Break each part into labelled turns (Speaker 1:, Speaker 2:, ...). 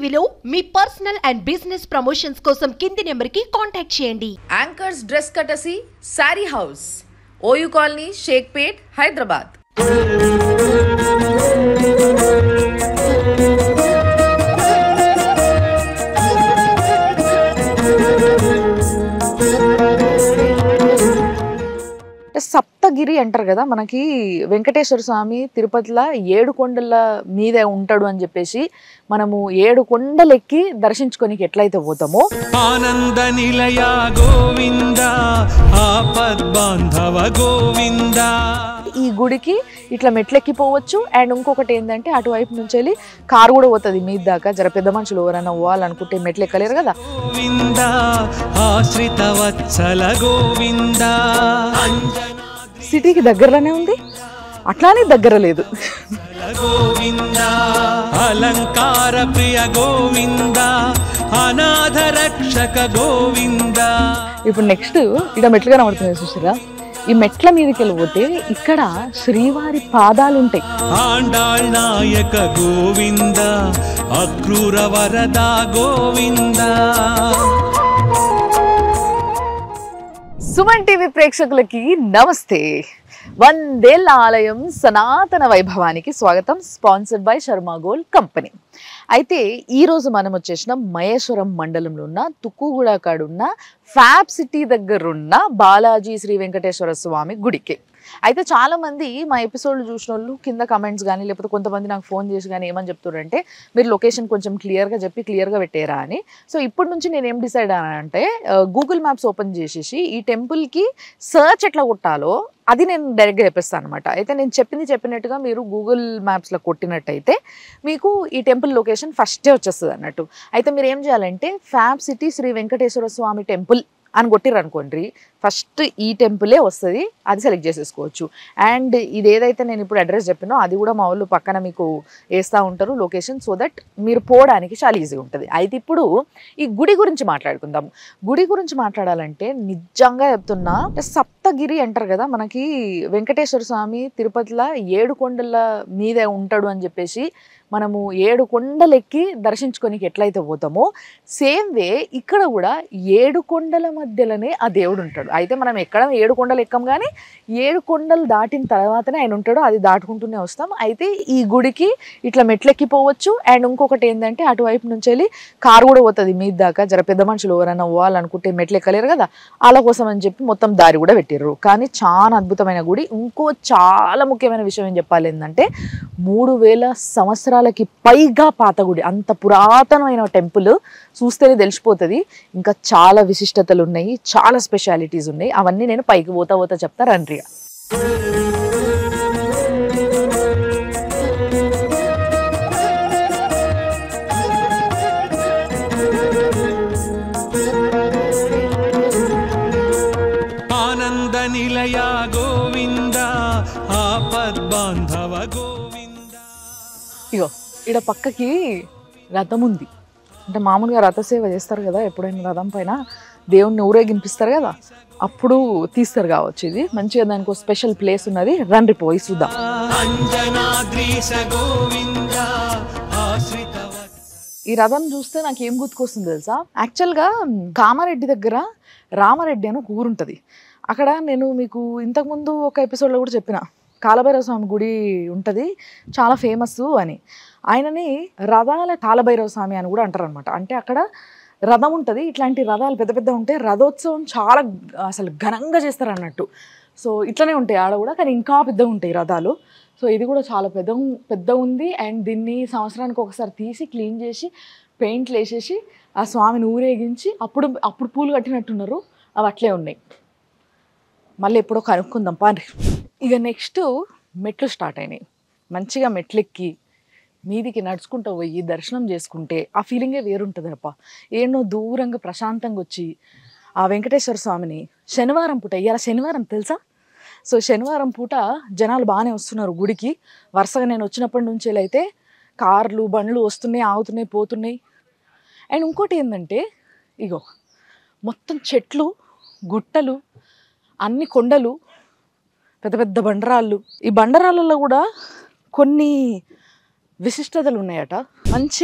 Speaker 1: టీవీలో మీ personal and business promotions కోసం కింది నెంబర్కి కాంటాక్ట్ చేయండి
Speaker 2: యాంకర్స్ డ్రెస్ కటసి sari house OU colony Shaikpet Hyderabad
Speaker 3: అంటే సప్తగిరి అంటారు కదా మనకి వెంకటేశ్వర స్వామి తిరుపతిలో ఏడు కొండల మీదే ఉంటాడు అని చెప్పేసి మనము ఏడు కొండలెక్కి దర్శించుకోనికి ఎట్లయితే పోతామో
Speaker 4: ఆనంద నిలయ గోవింద ఆపద్బాంధవ గోవింద
Speaker 3: ఈ గుడికి ఇట్లా మెట్లెక్కిపోవచ్చు అండ్ ఇంకొకటి ఏంటంటే అటువైపు నుంచి వెళ్ళి కారు కూడా పోతుంది మీద దాకా జర పెద్ద మనుషులు ఎవరైనా పోవాలనుకుంటే మెట్లు ఎక్కలేరు కదా
Speaker 4: గోవింద ఆశ్రిత వత్సల గోవింద
Speaker 3: సిటీకి దగ్గరలోనే ఉంది అట్లానే దగ్గర లేదు
Speaker 4: అంజన గోవింద అలంకార ప్రియ గోవింద అనాథ రక్షక గోవింద
Speaker 3: ఇప్పుడు నెక్స్ట్ ఇక్కడ మెట్లు కనబడుతుంది చూసారా ఈ మెట్ల మీదకి వెళ్ళిపోతే ఇక్కడ శ్రీవారి పాదాలు ఉంటాయి
Speaker 4: ఆండాళ్ నాయక గోవింద అక్రూర వరద గోవింద
Speaker 3: సుమన్ టీవీ ప్రేక్షకులకి నమస్తే వందేళ్ల ఆలయం సనాతన వైభవానికి స్వాగతం sponsored by Sharma gold company అయితే ఈ రోజు మనం వచ్చేసిన మహేశ్వరం మండలంలో ఉన్న తుక్కుగూడ కాడున్న ఫ్యాబ్ సిటీ దగ్గర ఉన్న బాలాజీ శ్రీ వెంకటేశ్వర స్వామి గుడికి అయితే చాలా మంది మా ఎపిసోడ్లు చూసిన వాళ్ళు కింద కమెంట్స్ కానీ లేకపోతే కొంతమంది నాకు ఫోన్ చేసి కానీ ఏమని చెప్తున్నారంటే మీరు లొకేషన్ కొంచెం క్లియర్గా చెప్పి క్లియర్గా పెట్టేరా అని సో ఇప్పటి నుంచి నేను ఏం డిసైడ్ అంటే గూగుల్ మ్యాప్స్ ఓపెన్ చేసేసి ఈ టెంపుల్కి సర్చ్ ఎట్లా కొట్టాలో అది నేను డైరెక్ట్గా చెప్పేస్తాను అనమాట అయితే నేను చెప్పింది చెప్పినట్టుగా మీరు గూగుల్ మ్యాప్స్లో కొట్టినట్టయితే మీకు ఈ టెంపుల్ లొకేషన్ ఫస్టే వచ్చేస్తుంది అన్నట్టు అయితే మీరు ఏం చేయాలంటే Fab City Sri Venkateswara Swamy temple అని కొట్టిర్రు అనుకోండి ఫస్ట్ ఈ టెంపులే వస్తుంది అది సెలెక్ట్ చేసేసుకోవచ్చు అండ్ ఇది ఏదైతే నేను ఇప్పుడు అడ్రస్ చెప్పినో అది కూడా మా వాళ్ళు పక్కన మీకు వేస్తూ ఉంటారు లొకేషన్ సో దట్ మీరు పోవడానికి చాలా ఈజీ ఉంటుంది అయితే ఇప్పుడు ఈ గుడి గురించి మాట్లాడుకుందాం గుడి గురించి మాట్లాడాలంటే నిజంగా చెప్తున్నా అంటే సప్తగిరి అంటారు కదా మనకి వెంకటేశ్వర స్వామి తిరుపతిలో ఏడు కొండల మీదే ఉంటాడు అని చెప్పేసి మనము ఏడు కొండలెక్కి దర్శించుకోనికి ఎట్లయితే పోతామో సేమ్ వే ఇక్కడ కూడా ఏడు కొండల మధ్యలోనే ఆ దేవుడు ఉంటాడు అయితే మనం ఎక్కడ ఏడు కొండలు ఎక్కం కానీ ఏడు కొండలు దాటిన తర్వాతనే ఆయన ఉంటాడు అది దాటుకుంటూనే వస్తాం అయితే ఈ గుడికి ఇట్లా మెట్లెక్కిపోవచ్చు అండ్ ఇంకొకటి ఏంటంటే అటువైపు నుంచి వెళ్ళి కారు కూడా పోతుంది మీద దాకా జర పెద్ద మనుషులు ఎవరైనా పోవాలనుకుంటే మెట్లు ఎక్కలేరు కదా వాళ్ళ కోసం అని చెప్పి మొత్తం దారి కూడా పెట్టిర్రు కానీ చాలా అద్భుతమైన గుడి ఇంకో చాలా ముఖ్యమైన విషయం ఏం చెప్పాలి ఏంటంటే మూడు వేల సంవత్సరాలకి పైగా పాత గుడి అంత పురాతనమైన టెంపుల్ చూస్తేనే తెలిసిపోతుంది ఇంకా చాలా విశిష్టతలు ఉన్నాయి చాలా స్పెషాలిటీస్ ఉన్నాయి అవన్నీ నేను పైకి పోతా పోతా చెప్తా రండ్రిగా
Speaker 4: ఆనంద నిలయ గోవింద ఆపద్బాంధవ గోవింద
Speaker 3: ఇగో ఇక్కడ పక్కకి రథం ఉంది అంటే మామూలుగా రథసేవ చేస్తారు కదా ఎప్పుడైనా రథం పైన దేవుణ్ణి ఊరేగింపిస్తారు కదా అప్పుడు తీస్తారు కావచ్చు ఇది మంచిగా దానికి ఒక స్పెషల్ ప్లేస్ ఉన్నది రండి పోయి చూద్దాం
Speaker 4: అంజనాద్రీశ గోవింద ఆశ్రిత
Speaker 3: ఈ రథం చూస్తే నాకు ఏం గుర్తుకొస్తుంది తెలుసా యాక్చువల్గా కామారెడ్డి దగ్గర రామారెడ్డి అని ఒక ఊరు ఉంటుంది అక్కడ నేను మీకు ఇంతకుముందు ఒక ఎపిసోడ్లో కూడా చెప్పిన కాలభైరవ స్వామి గుడి ఉంటుంది చాలా ఫేమస్ అని ఆయనని రథాల కాలభైరవ స్వామి అని కూడా అంటారు అనమాట అంటే అక్కడ రథం ఉంటుంది ఇట్లాంటి రథాలు పెద్ద పెద్ద ఉంటే రథోత్సవం చాలా అసలు ఘనంగా చేస్తారు అన్నట్టు సో ఇట్లనే ఉంటాయి ఆడ కూడా కానీ ఇంకా పెద్దగా ఉంటాయి రథాలు సో ఇది కూడా చాలా పెద్ద పెద్ద ఉంది అండ్ దీన్ని సంవత్సరానికి ఒకసారి తీసి క్లీన్ చేసి పెయింట్లు వేసేసి ఆ స్వామిని ఊరేగించి అప్పుడు అప్పుడు పూలు కట్టినట్టున్నారు అవి అట్లే ఉన్నాయి మళ్ళీ ఎప్పుడో కనుక్కుందాం పాండ్రి ఇక నెక్స్ట్ మెట్లు స్టార్ట్ అయినాయి మంచిగా మెట్లెక్కి మీదికి నడుచుకుంటూ పోయి దర్శనం చేసుకుంటే ఆ ఫీలింగే వేరుంటుంది అప్ప ఏనో దూరంగా ప్రశాంతంగా వచ్చి ఆ వెంకటేశ్వర స్వామిని శనివారం పూట ఇవాళ శనివారం తెలుసా సో శనివారం పూట జనాలు బాగానే వస్తున్నారు గుడికి వరుసగా నేను వచ్చినప్పటి నుంచి అయితే కార్లు బండ్లు వస్తున్నాయి ఆగుతున్నాయి పోతున్నాయి అండ్ ఇంకోటి ఏంటంటే ఇగో మొత్తం చెట్లు గుట్టలు అన్ని కొండలు పెద్ద పెద్ద బండరాళ్ళు ఈ బండరాళ్ళలో కూడా కొన్ని విశిష్టతలు ఉన్నాయట మంచిగా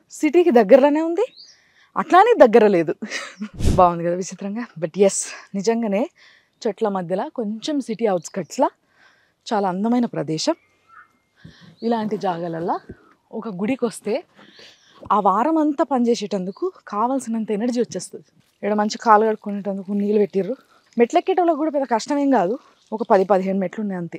Speaker 3: సిటీకి దగ్గరలోనే ఉంది అట్లానే దగ్గర లేదు బాగుంది కదా విచిత్రంగా బట్ ఎస్ నిజంగానే చెట్ల మధ్యలో కొంచెం సిటీ అవుట్స్కట్స్లో చాలా అందమైన ప్రదేశం ఇలాంటి జాగాలల్లో ఒక గుడికి వస్తే ఆ వారం అంతా పనిచేసేటందుకు కావాల్సినంత ఎనర్జీ వచ్చేస్తుంది ఇక్కడ మంచి కాలు కడుక్కునేటందుకు నీళ్ళు పెట్టిర్రు మెట్లెక్కేటోళ్ళకి కూడా పెద్ద కష్టమేం కాదు ఒక పది పదిహేను మెట్లు ఉన్నాయి అంతే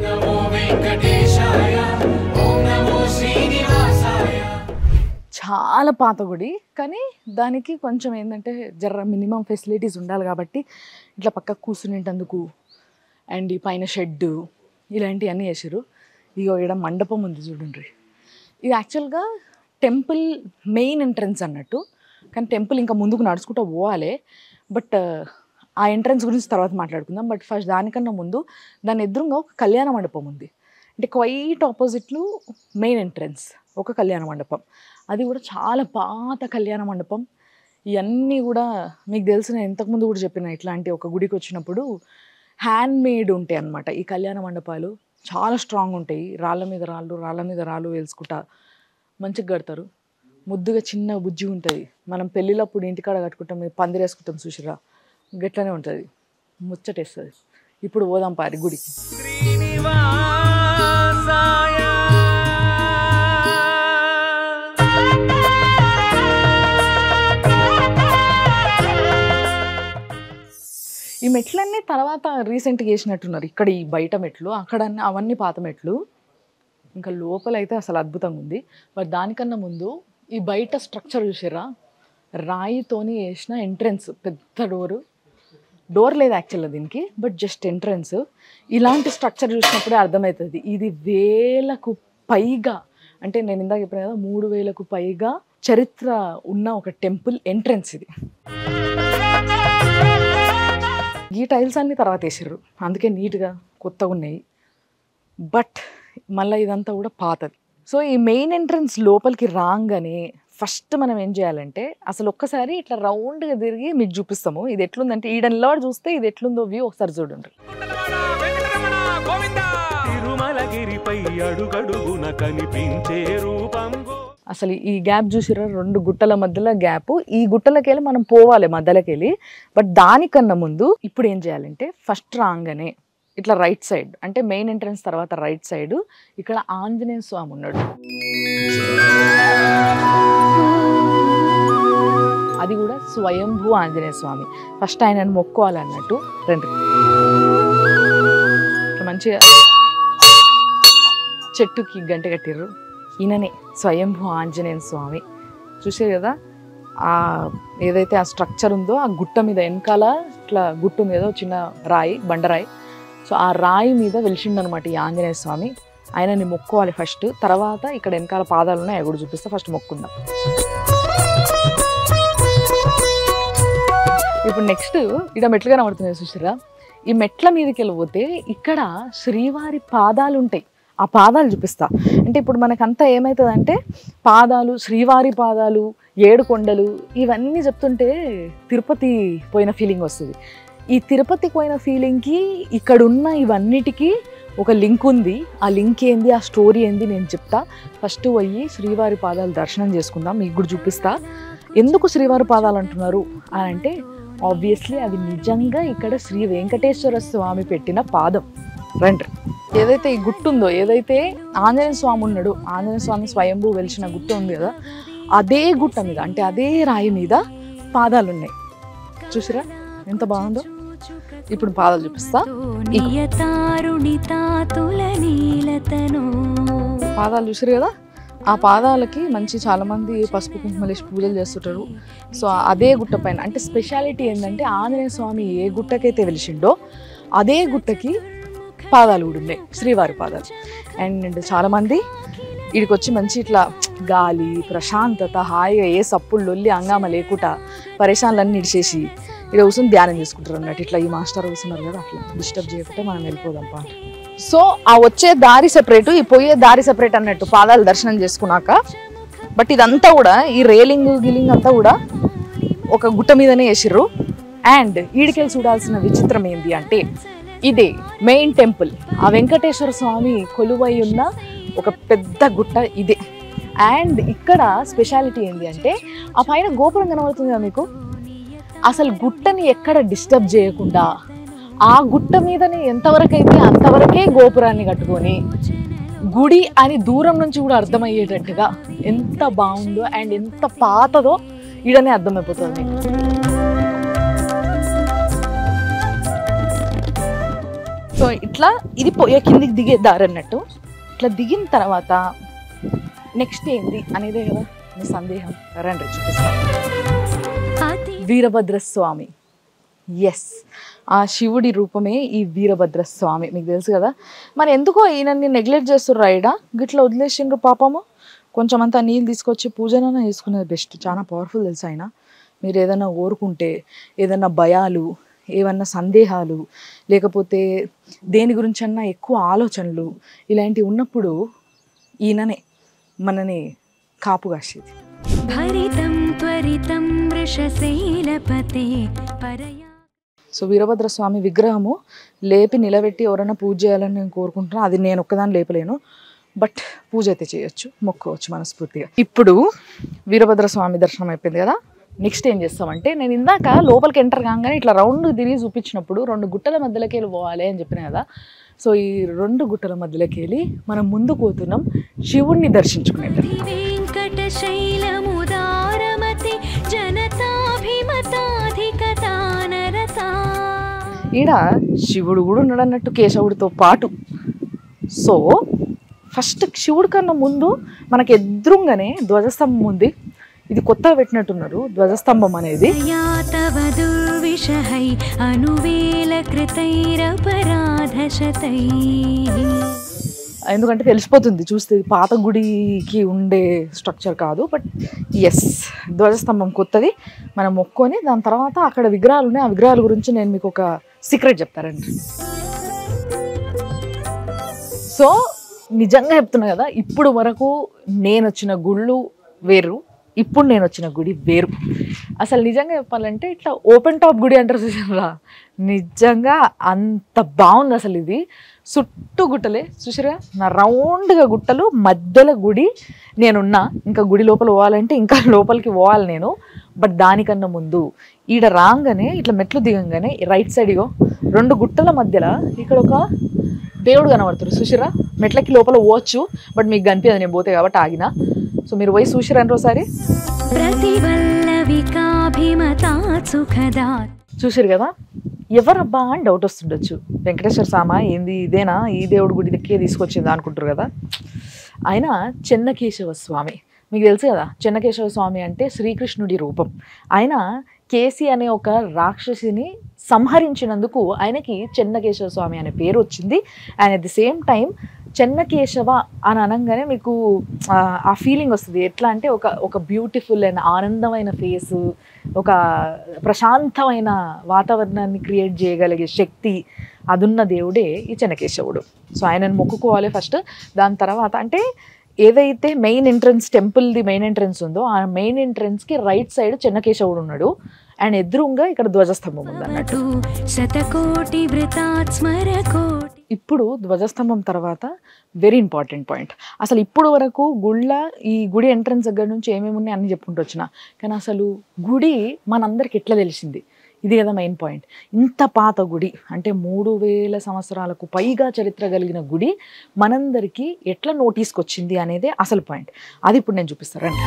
Speaker 3: చాలా పాత గుడి కానీ దానికి కొంచెం ఏంటంటే జర మినిమం ఫెసిలిటీస్ ఉండాలి కాబట్టి ఇట్లా పక్క కూర్చునేటందుకు అండ్ ఈ పైన షెడ్ ఇలాంటివన్నీ వేసారు ఇగో ఇక్కడ మండపం ఉంది చూడండి ఇది యాక్చువల్గా టెంపుల్ మెయిన్ ఎంట్రన్స్ అన్నట్టు కానీ టెంపుల్ ఇంకా ముందుకు నడుచుకుంటూ పోవాలి బట్ ఆ ఎంట్రన్స్ గురించి తర్వాత మాట్లాడుకుందాం బట్ ఫస్ట్ దానికన్నా ముందు దాని ఎదురుగా ఒక కళ్యాణ మండపం ఉంది అంటే క్వైట్ ఆపోజిట్లు మెయిన్ ఎంట్రన్స్ ఒక కళ్యాణ మండపం అది కూడా చాలా పాత కళ్యాణ మండపం ఇవన్నీ కూడా మీకు తెలిసిన ఇంతకుముందు కూడా చెప్పిన ఇట్లాంటి ఒక గుడికి వచ్చినప్పుడు హ్యాండ్ మేడ్ ఉంటాయి అన్నమాట ఈ కళ్యాణ మండపాలు చాలా స్ట్రాంగ్ ఉంటాయి రాళ్ళ మీద రాళ్ళు రాళ్ళ మీద రాళ్ళు వేసుకుంటా మంచిగా కడతారు ముద్దుగా చిన్న బుజ్జి ఉంటుంది మనం పెళ్ళిళ్ళప్పుడు ఇంటికాడ కట్టుకుంటాం మేము పందిరేసుకుంటాం చూసిరా గట్లనే ఉంటుంది ముచ్చటేస్తుంది ఇప్పుడు పోదాం పారి గుడికి
Speaker 4: శ్రీనివాసాయ
Speaker 3: ఈ మెట్లన్నీ తర్వాత రీసెంట్గా వేసినట్టున్నారు ఇక్కడ ఈ బయట మెట్లు అక్కడ అన్ని- అవన్నీ పాత మెట్లు ఇంకా లోపల అయితే అసలు అద్భుతంగా ఉంది బట్ దానికన్నా ముందు ఈ బయట స్ట్రక్చర్ చూసారా రాయితోని వేసిన ఎంట్రన్స్ పెద్ద డోరు డోర్ లేదు యాక్చువల్గా దీనికి బట్ జస్ట్ ఎంట్రన్స్ ఇలాంటి స్ట్రక్చర్ చూసినప్పుడే అర్థమవుతుంది ఇది వేలకు పైగా అంటే నేను ఇందాక చెప్పిన కదా మూడు వేలకు పైగా చరిత్ర ఉన్న ఒక టెంపుల్ ఎంట్రన్స్ ఇది ఈ టైల్స్ అన్ని తర్వాత వేసారు అందుకే నీట్గా కొత్తగా ఉన్నాయి బట్ మళ్ళీ ఇదంతా కూడా పాతది సో ఈ మెయిన్ ఎంట్రన్స్ లోపలికి రాగానే ఫస్ట్ మనం ఏం చేయాలంటే అసలు ఒక్కసారి ఇట్లా రౌండ్గా తిరిగి మీకు చూపిస్తాము ఇది ఎట్లుందంటే ఈ నిలబడి చూస్తే ఇది ఎట్లుందో వ్యూ ఒకసారి చూడండి
Speaker 4: తిరుమలగిరిపై అడుగడుగున కనిపించే రూపం గో
Speaker 3: అసలు ఈ గ్యాప్ చూసిరా రెండు గుట్టల మధ్యలో గ్యాప్ ఈ గుట్టలకి వెళ్ళి మనం పోవాలి మధ్యలోకి వెళ్ళి బట్ దానికన్నా ముందు ఇప్పుడు ఏం చేయాలంటే ఫస్ట్ రాగానే ఇట్లా రైట్ సైడ్ అంటే మెయిన్ ఎంట్రన్స్ తర్వాత రైట్ సైడ్ ఇక్కడ ఆంజనేయ స్వామి ఉన్నాడు అది కూడా స్వయంభూ ఆంజనేయ స్వామి ఫస్ట్ ఆయనను మొక్కోవాలన్నట్టు రండి ఇట్లా మంచిగా చెట్టుకి గంట కట్టిర్రు ఈయననే స్వయంభూ ఆంజనేయ స్వామి చూసారు కదా ఆ ఏదైతే ఆ స్ట్రక్చర్ ఉందో ఆ గుట్ట మీద వెనకాల ఇట్లా గుట్టు మీద ఒక చిన్న రాయి బండరాయి సో ఆ రాయి మీద వెలిసిండనమాట ఈ ఆంజనేయ స్వామి ఆయనని మొక్కోవాలి ఫస్ట్ తర్వాత ఇక్కడ వెనకాల పాదాలు ఉన్నాయి అవి కూడా చూపిస్తే ఫస్ట్ మొక్కుందాం ఇప్పుడు నెక్స్ట్ ఇక్కడ మెట్లుగా కనబడుతున్నాయి చూసారా ఈ మెట్ల మీదకి వెళ్ళిపోతే ఇక్కడ శ్రీవారి పాదాలు ఉంటాయి ఆ పాదాలు చూపిస్తా అంటే ఇప్పుడు మనకంతా ఏమవుతుందంటే పాదాలు శ్రీవారి పాదాలు ఏడు కొండలు ఇవన్నీ చెప్తుంటే తిరుపతి పోయిన ఫీలింగ్ వస్తుంది ఈ తిరుపతి పోయిన ఫీలింగ్కి ఇక్కడున్న ఇవన్నిటికీ ఒక లింక్ ఉంది ఆ లింక్ ఏంది ఆ స్టోరీ ఏంది నేను చెప్తా ఫస్ట్ పోయి శ్రీవారి పాదాలు దర్శనం చేసుకుందాం మీకు కూడా చూపిస్తా ఎందుకు శ్రీవారి పాదాలు అంటున్నారు అని అంటే ఆబ్వియస్లీ అవి నిజంగా ఇక్కడ శ్రీ వెంకటేశ్వర స్వామి పెట్టిన పాదం రండి ఏదైతే ఈ గుట్టు ఉందో ఏదైతే ఆంజనేయ స్వామి ఉన్నాడు ఆంజనేయ స్వామి స్వయంభూ వెలిసిన గుట్ట ఉంది కదా అదే గుట్ట మీద అంటే అదే రాయి మీద పాదాలు ఉన్నాయి చూసిరా ఎంత బాగుందో ఇప్పుడు పాదాలు చూపిస్తా ఇగో.
Speaker 5: నియతారుణితాతుల నీలతను
Speaker 3: పాదాలు చూసారు కదా ఆ పాదాలకి మంచి చాలా మంది పసుపు కుంకుమలేసి పూజలు చేస్తుంటారు సో అదే గుట్ట పైన అంటే స్పెషాలిటీ ఏంటంటే ఆంజనేయ స్వామి ఏ గుట్టకైతే వెలిసిండో అదే గుట్టకి పాదాలు కూడా ఉన్నాయి శ్రీవారి పాదాలు అండ్ చాలా మంది ఇక్కడికి వచ్చి మంచి ఇట్లా గాలి ప్రశాంతత హాయిగా ఏ సప్పుడు లొల్లి అంగామ లేకుండా పరేషాన్లన్నీ ఇడిచేసి ఇక్కడ కూర్చొని ధ్యానం చేసుకుంటారు అన్నట్టు ఇట్లా ఈ మాస్టర్ కూర్చున్నారు కదా అట్లా డిస్టర్బ్ చేయకుంటే మనం వెళ్ళిపోదాం పా సో ఆ వచ్చే దారి సెపరేట్ ఈ పోయే దారి సెపరేట్ అన్నట్టు పాదాలు దర్శనం చేసుకున్నాక బట్ ఇదంతా కూడా ఈ రేలింగ్ గిలింగ్ అంతా కూడా ఒక గుట్ట మీదనే వేసిర్రు అండ్ ఈడికెళ్ళి చూడాల్సిన విచిత్రం ఏంటి అంటే ఇదే మెయిన్ టెంపుల్ ఆ వెంకటేశ్వర స్వామి కొలువై ఉన్న ఒక పెద్ద గుట్ట ఇదే అండ్ ఇక్కడ స్పెషాలిటీ ఏంటి అంటే ఆ పైన గోపురం కనబడుతుంది కదా మీకు అసలు గుట్టని ఎక్కడ డిస్టర్బ్ చేయకుండా ఆ గుట్ట మీదనే ఎంతవరకు అయితే అంతవరకే గోపురాన్ని కట్టుకొని గుడి అని దూరం నుంచి కూడా అర్థమయ్యేటట్టుగా ఎంత బాగుందో అండ్ ఎంత పాతదో ఈడనే అర్థమైపోతుంది మీకు సో ఇట్లా ఇది పోయే కిందికి దిగే దారి అన్నట్టు ఇట్లా దిగిన తర్వాత నెక్స్ట్ ఏంది అనేదే కదా మీ సందేహం రండి చూపిస్తాను
Speaker 5: అతి
Speaker 3: వీరభద్ర స్వామి ఎస్ ఆ శివుడి రూపమే ఈ వీరభద్ర స్వామి మీకు తెలుసు కదా మరి ఎందుకో ఈయనని నెగ్లెక్ట్ చేస్తుర్రు రాయడా గిట్లా వదిలేసిండ్రు పాపము కొంచెం అంతా నీళ్ళు తీసుకొచ్చి పూజనైనా చేసుకునేది బెస్ట్ చాలా పవర్ఫుల్ తెలుసు ఆయన మీరు ఏదైనా కోరుకుంటే ఏదైనా భయాలు ఏమన్నా సందేహాలు లేకపోతే దేని గురించి అన్నా ఎక్కువ ఆలోచనలు ఇలాంటివి ఉన్నప్పుడు ఈయననే మనని కాపు కాసేది
Speaker 5: భరితం త్వరితం వృషశైలపతే పరయా
Speaker 3: సో వీరభద్ర స్వామి విగ్రహము లేపి నిలబెట్టి ఎవరైనా పూజ చేయాలని నేను కోరుకుంటున్నా అది నేను ఒక్కదాన్ని లేపలేను బట్ పూజ అయితే చేయొచ్చు మొక్కోవచ్చు మనస్ఫూర్తిగా ఇప్పుడు వీరభద్ర స్వామి దర్శనం అయిపోయింది కదా నెక్స్ట్ ఏం చేస్తామంటే నేను ఇందాక లోపలికి ఎంటర్ కాగానే ఇట్లా రౌండ్ తిరిగి చూపించినప్పుడు రెండు గుట్టల మధ్యలోకి వెళ్ళి పోవాలి అని చెప్పిన కదా సో ఈ రెండు గుట్టల మధ్యలోకి వెళ్ళి మనం ముందు పోతున్నాం శివుణ్ణి దర్శించుకునేది
Speaker 5: వెంకటశైలముదారమతి జనతాభిమతాధికతానరతా
Speaker 3: ఈడ శివుడు కూడా ఉన్నాడు అన్నట్టు కేశవుడితో పాటు సో ఫస్ట్ శివుడి కన్నా ముందు మనకి ఎదురుగానే ధ్వజస్తంభం ఉంది ఇది కొత్తగా పెట్టినట్టున్నారు ధ్వజస్తంభం అనేది
Speaker 5: या तव दुर्विषहै अनुवेलकृतैरपराधशतैः
Speaker 3: ఎందుకంటే తెలిసిపోతుంది చూస్తే ఇది పాత గుడికి ఉండే స్ట్రక్చర్ కాదు బట్ ఎస్ ధ్వజస్తంభం కొత్తది మనం మొక్కొని దాని తర్వాత అక్కడ విగ్రహాలు ఉన్నాయి ఆ విగ్రహాల గురించి నేను మీకు ఒక సీక్రెట్ చెప్తారండి సో నిజంగా చెప్తున్నా కదా ఇప్పుడు వరకు నేను వచ్చిన గుళ్ళు వేరు ఇప్పుడు నేను వచ్చిన గుడి వేరు అసలు నిజంగా చెప్పాలంటే ఇట్లా ఓపెన్ టాప్ గుడి అంటారు చూసారా నిజంగా అంత బాగుంది అసలు ఇది చుట్టూ గుట్టలే చూసారా నా రౌండ్గా గుట్టలు మధ్యలో గుడి నేనున్నా ఇంకా గుడి లోపల పోవాలంటే ఇంకా లోపలికి పోవాలి నేను బట్ దానికన్నా ముందు ఈడ రాగానే ఇట్లా మెట్లు దిగంగానే రైట్ సైడ్ ఇగో రెండు గుట్టల మధ్యలో ఇక్కడ ఒక దేవుడు కనబడుతారు చూసిరా మెట్లకి లోపల పోవచ్చు బట్ మీకు కనిపించదు నేను పోతే కాబట్టి ఆగిన సో మీరు పోయి చూసిరండి ఒకసారి
Speaker 5: प्रतिवल्लविकाभिमता सुखदात्
Speaker 3: చూసిరు కదా ఎవరబ్బా అని డౌట్ వస్తుండొచ్చు వెంకటేశ్వర స్వామ ఏంది ఇదేనా ఈ దేవుడి గుడి దగ్గరే తీసుకొచ్చిందా అనుకుంటారు కదా ఆయన చెన్నకేశవ స్వామి మీకు తెలుసు కదా చెన్నకేశవ స్వామి అంటే శ్రీకృష్ణుడి రూపం ఆయన కేసి అనే ఒక రాక్షసిని సంహరించినందుకు ఆయనకి చెన్నకేశవ స్వామి అనే పేరు వచ్చింది and at the same time Chennakesava అని అనగానే మీకు ఆ, ఆ ఫీలింగ్ వస్తుంది ఎట్లా అంటే ఒక ఒక బ్యూటిఫుల్ అండ్ ఆనందమైన ఫేసు ఒక ప్రశాంతమైన వాతావరణాన్ని క్రియేట్ చేయగలిగే శక్తి అదున్న దేవుడే ఈ చెన్నకేశవుడు సో ఆయనను మొక్కుకోవాలి ఫస్ట్ దాని తర్వాత అంటే ఏదైతే మెయిన్ ఎంట్రన్స్ టెంపుల్ది మెయిన్ ఎంట్రన్స్ ఉందో ఆ మెయిన్ ఎంట్రన్స్కి రైట్ సైడ్ చెన్నకేశవుడు ఉన్నాడు అండ్ ఎదురుగా ఇక్కడ ధ్వజస్తంభం ఉంది అన్నట్టు
Speaker 5: भवतु शतकोटिवृतात् स्मरकोटि
Speaker 3: ఇప్పుడు ధ్వజస్తంభం తర్వాత వెరీ ఇంపార్టెంట్ పాయింట్ అసలు ఇప్పుడు వరకు గుళ్ళ ఈ గుడి ఎంట్రన్స్ దగ్గర నుంచి ఏమేమి ఉన్నాయి అన్ని చెప్పుకుంటూ వచ్చిన కానీ అసలు గుడి మనందరికి ఎట్లా తెలిసింది ఇది కదా మెయిన్ పాయింట్ ఇంత పాత గుడి అంటే మూడు వేల సంవత్సరాలకు పైగా చరిత్ర కలిగిన గుడి మనందరికీ ఎట్లా నోటీస్కి వచ్చింది అనేదే అసలు పాయింట్ అది ఇప్పుడు నేను చూపిస్తారండి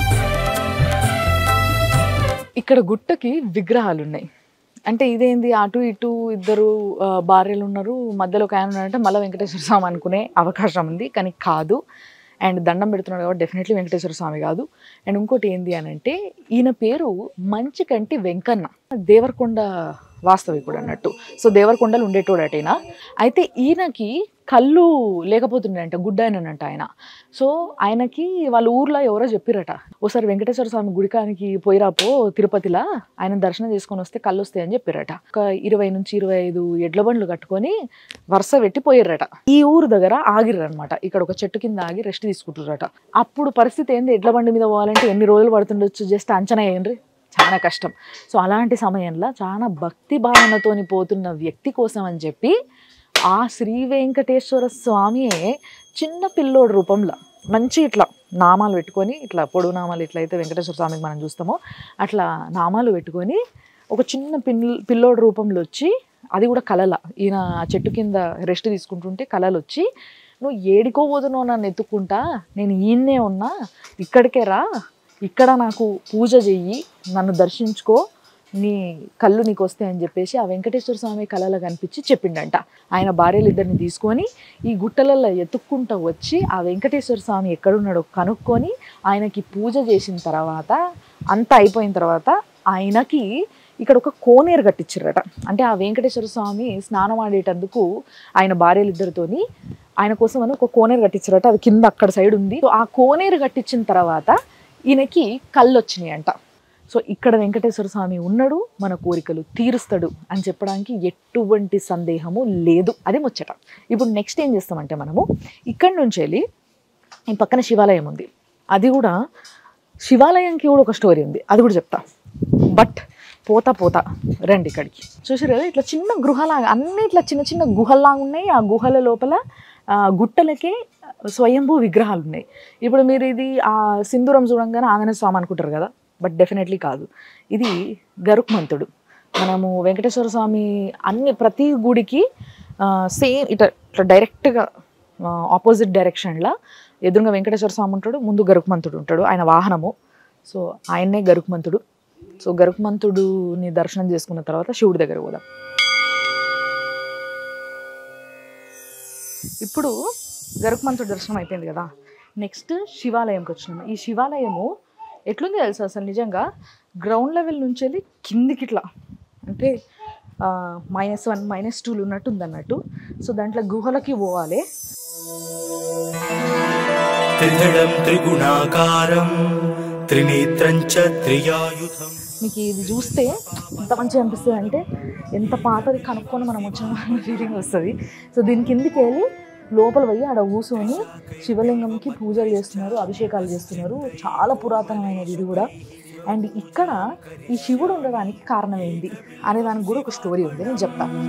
Speaker 3: ఇక్కడ గుట్టకి విగ్రహాలు ఉన్నాయి అంటే ఇదేంది అటు ఇటు ఇద్దరు ఆ, భార్యలు ఉన్నారు మధ్యలో ఒక ఆయన ఉన్నాడంటే మళ్ళీ వెంకటేశ్వర స్వామి అనుకునే అవకాశం ఉంది కానీ కాదు అండ్ దండం పెడుతున్నాడు కాబట్టి డెఫినెట్లీ వెంకటేశ్వర స్వామి కాదు అండ్ ఇంకోటి ఏంది అని అంటే ఈయన పేరు మంచికంటి వెంకన్న దేవరకొండ వాస్తవికుడు అన్నట్టు సో దేవరకొండలు ఉండేటోడట ఈయన అయితే ఈయనకి కళ్ళు లేకపోతుండంట గుడ్డాయనంట ఆయన సో ఆయనకి వాళ్ళ ఊర్లో ఎవరో చెప్పిరట ఓసారి వెంకటేశ్వర స్వామి గుడికానికి పోయిరాపో తిరుపతిలా ఆయన దర్శనం చేసుకొని వస్తే కళ్ళు వస్తాయని చెప్పిరట ఒక ఇరవై నుంచి ఇరవై ఐదు ఎడ్ల బండ్లు కట్టుకొని వరుస పెట్టి పోయిర్రట ఈ ఊరు దగ్గర ఆగిర్రనమాట ఇక్కడ ఒక చెట్టు కింద ఆగి రెస్ట్ తీసుకుంటుర్రట అప్పుడు పరిస్థితి ఏంది ఎడ్ల బండి మీద పోవాలంటే ఎన్ని రోజులు పడుతుండొచ్చు జస్ట్ అంచనా ఏంటి చాలా కష్టం సో అలాంటి సమయంలో చాలా భక్తి భావనతోని పోతున్న వ్యక్తి కోసం అని చెప్పి ఆ శ్రీ వెంకటేశ్వర స్వామియే చిన్న పిల్లోడు రూపంలో మంచి ఇట్లా నామాలు పెట్టుకొని ఇట్లా పొడుగు నామాలు ఎట్లయితే వెంకటేశ్వర స్వామికి మనం చూస్తామో అట్లా నామాలు పెట్టుకొని ఒక చిన్న పిల్ పిల్లోడు రూపంలో వచ్చి అది కూడా కలల ఈయన ఆ చెట్టు కింద రెస్ట్ తీసుకుంటుంటే కలలు వచ్చి నువ్వు ఏడికో పోతున్నావు నన్ను ఎత్తుక్కుంటా నేను ఈయన్నే ఉన్నా ఇక్కడికే రా ఇక్కడ నాకు పూజ చెయ్యి నన్ను దర్శించుకో నీ కళ్ళు నీకు వస్తాయని చెప్పేసి ఆ వెంకటేశ్వర స్వామి కళలో కనిపించి చెప్పిండంట ఆయన భార్యలు ఇద్దరిని తీసుకొని ఈ గుట్టలలో ఎత్తుక్కుంటూ వచ్చి ఆ వెంకటేశ్వర స్వామి ఎక్కడున్నాడో కనుక్కొని ఆయనకి పూజ చేసిన తర్వాత అంతా అయిపోయిన తర్వాత ఆయనకి ఇక్కడ ఒక కోనేరు కట్టించారట అంటే ఆ వెంకటేశ్వర స్వామి స్నానం ఆడేటందుకు ఆయన భార్యలు ఇద్దరితోని ఆయన కోసం అని ఒక కోనేరు కట్టించారట అది కింద అక్కడ సైడ్ ఉంది సో ఆ కోనేరు కట్టించిన తర్వాత ఈయనకి కళ్ళు వచ్చినాయి అంట సో ఇక్కడ వెంకటేశ్వర స్వామి ఉన్నాడు మన కోరికలు తీరుస్తాడు అని చెప్పడానికి ఎటువంటి సందేహము లేదు అది ముచ్చట ఇప్పుడు నెక్స్ట్ ఏం చేస్తామంటే మనము ఇక్కడి నుంచి వెళ్ళి ఈ పక్కన శివాలయం ఉంది అది కూడా శివాలయంకి కూడా ఒక స్టోరీ ఉంది అది కూడా చెప్తా బట్ పోతా పోతా రండి ఇక్కడికి చూసారు కదా ఇట్లా చిన్న గృహలాగా అన్ని ఇట్లా చిన్న చిన్న గుహల్లాగా ఉన్నాయి ఆ గుహల లోపల ఆ, గుట్టలకే స్వయంభూ విగ్రహాలు ఉన్నాయి ఇప్పుడు మీరు ఇది ఆ సింధూరం చూడంగానే ఆంజనేయ స్వామి అనుకుంటారు కదా బట్ డెఫినెట్లీ కాదు ఇది గరుక్మంతుడు మనము వెంకటేశ్వర స్వామి అన్ని ప్రతి గుడికి సేమ్ ఇట్లా ఇట్లా డైరెక్ట్గా ఆపోజిట్ డైరెక్షన్లో ఎదురుగా వెంకటేశ్వర స్వామి ఉంటాడు ముందు గరుక్మంతుడు ఉంటాడు ఆయన వాహనము సో ఆయన్నే గరుక్మంతుడు సో గరుక్మంతుడుని దర్శనం చేసుకున్న తర్వాత శివుడి దగ్గర పోదాం ఇప్పుడు గరుక్మంతుడి దర్శనం అయిపోయింది కదా నెక్స్ట్ శివాలయంకి వచ్చినాము ఈ శివాలయము ఎట్లుంది తెలుసా అసలు నిజంగా గ్రౌండ్ లెవెల్ నుంచి వెళ్ళి కిందికి ఇట్లా అంటే మైనస్ వన్ మైనస్ టూలు ఉన్నట్టు ఉంది అన్నట్టు సో దాంట్లో గుహలకి పోవాలి
Speaker 6: त्रिधडं त्रिगुणाकारं त्रिनेत्रं च त्रियायुधम्
Speaker 3: మీకు ఇది చూస్తే ఎంత మంచిగా అనిపిస్తుంది అంటే ఎంత పాతది కనుక్కొని మనం వచ్చిన ఫీలింగ్ వస్తుంది సో దీని కిందికి వెళ్ళి లోపల పోయి ఆడ కూర్చొని శివలింగంకి పూజలు చేస్తున్నారు అభిషేకాలు చేస్తున్నారు చాలా పురాతనమైనది ఇది కూడా అండ్ ఇక్కడ ఈ శివుడు ఉండడానికి కారణం ఏంటి అనే దానికి కూడా ఒక స్టోరీ ఉంది నేను చెప్తాను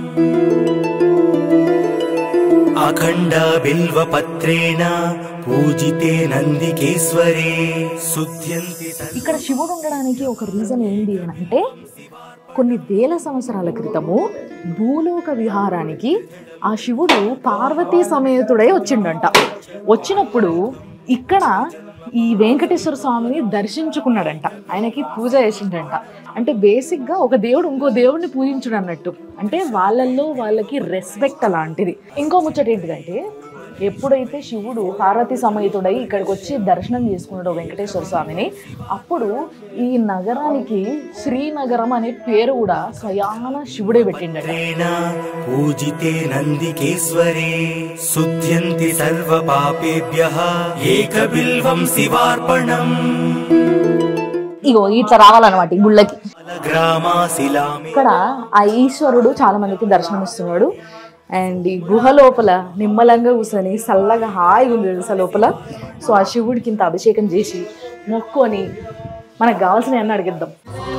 Speaker 6: अखण्ड बिल्वपत्रेण पूजिते नन्दिकेश्वरे शुद्ध्यन्ति सर्व
Speaker 3: ఇక్కడ శివుడు ఉండడానికి ఒక రీజన్ ఏంటి అని అంటే కొన్ని వేల సంవత్సరాల క్రితము భూలోక విహారానికి ఆ శివుడు పార్వతీ సమేతుడై వచ్చిండంట వచ్చినప్పుడు ఇక్కడ ఈ వెంకటేశ్వర స్వామిని దర్శించుకున్నాడంట ఆయనకి పూజ చేసిండంట అంటే బేసిక్గా ఒక దేవుడు ఇంకో దేవుడిని పూజించుడు అన్నట్టు అంటే వాళ్ళల్లో వాళ్ళకి రెస్పెక్ట్ అలాంటిది ఇంకో ముచ్చట ఏంటిదంటే ఎప్పుడైతే శివుడు పార్వతి సమేతుడై ఇక్కడికి వచ్చి దర్శనం చేసుకున్నాడో వెంకటేశ్వర స్వామిని అప్పుడు ఈ నగరానికి శ్రీనగరం అనే పేరు కూడా స్వయాన శివుడే పెట్టిండట
Speaker 6: त्रेण पूजिते नन्दिकेश्वरे शुद्ध्यन्ति सर्वपापेभ्यः एकबिल्वं शिवार्पणम्
Speaker 3: ఇగో ఇట్లా రావాలన్నమాట ఈ గుళ్ళకి
Speaker 6: గ్రామాశిలామి
Speaker 3: ఇక్కడ ఆ ఈశ్వరుడు చాలా మందికి దర్శనం ఇస్తున్నాడు అండ్ ఈ గుహ లోపల నిమ్మలంగా కూర్చొని చల్లగా హాయిగా ఉంది తెలుసా లోపల సో ఆ శివుడికి ఇంత అభిషేకం చేసి మొక్కొని మనకు కావాల్సిన అన్న అడిగిద్దాం